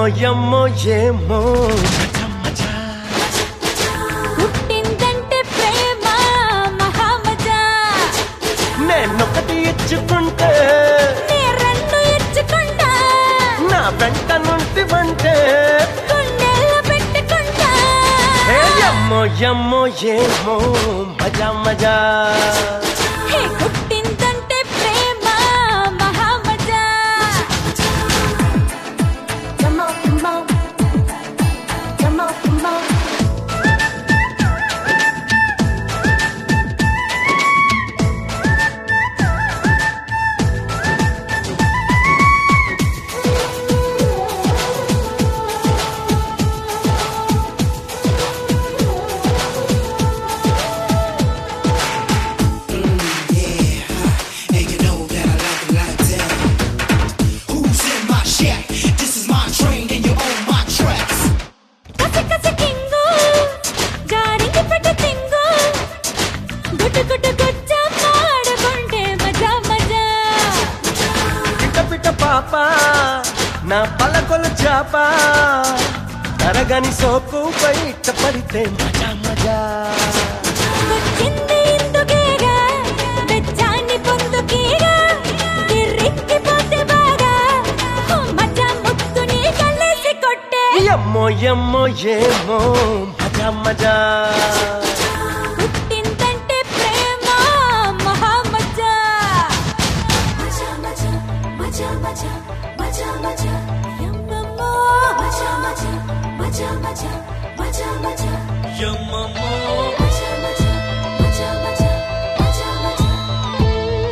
ఎమ్మో ఏమో పుట్టిందంటే ప్రేమ మహామజా నేనొకటి ఇచ్చుకుంటే నీ రెండు ఇచ్చుకుంటా నా వెంట నుండి వంటే గుండెల్లో పెట్టుకుంటా ఏ ఎమ్మో ఎమ్మో ఏమో మజా మజా హే పుట్టిందంటే ప్రేమ మహామజా Come on, come on. Come on, come on. And you know that I like it like that. Who's in my shack? This is my train and you own my tracks. కసి కసి కింగు గారికి పెట్ట తింగు గుట్టు గుట్టు గుచ్చ పాడుకుంటే మజా మజా పిట పిట పాప నా పలకొలు చాప తరగని సోకు బయట పడితే మజా మజా వచ్చింది ఇందుకేగా వెచ్చాన్ని పొందుకేగా తిరిక్కిపోతే బాగా ఓ మజా ముత్తుని కళ్ళేసి కొట్టే ఎమ్మో ఎమ్మో ఏమో మజా మజా పుట్టిందంటే ప్రేమ మహామజా Maja, maja, maja, maja, maja, maja. యమ్మమ్మో Maja, maja, maja, maja, maja, maja. ఎమ్మమ్మో Maja, maja, maja, maja, maja, maja.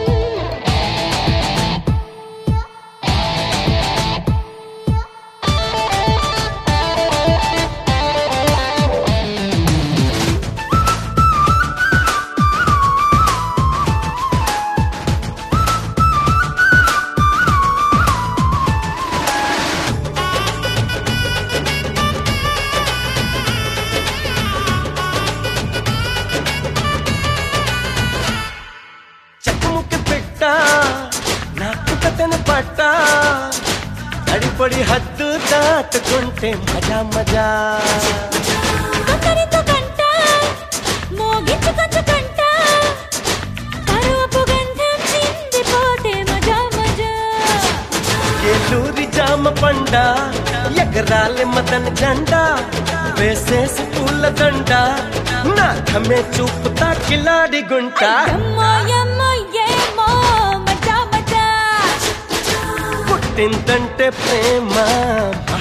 చెక్కుముక్కి పెట్ట నాకు కథను పట్ట అడిపడి హద్దు దాటుకుంటే మజా మజా కొందరితో కంట మోగించుకొచ్చుకంట పరువపు గంధం చిందిపోతే మజా మజా ఏలూరి జామ పండ ఎగరాలి మదన జెండ వేసేసి పూల దండ నాకమే చూపుతా కిలాడి గుంట యమ్మో యమ్మో ఏమో మజా మజా పుట్టిందంటే ప్రేమ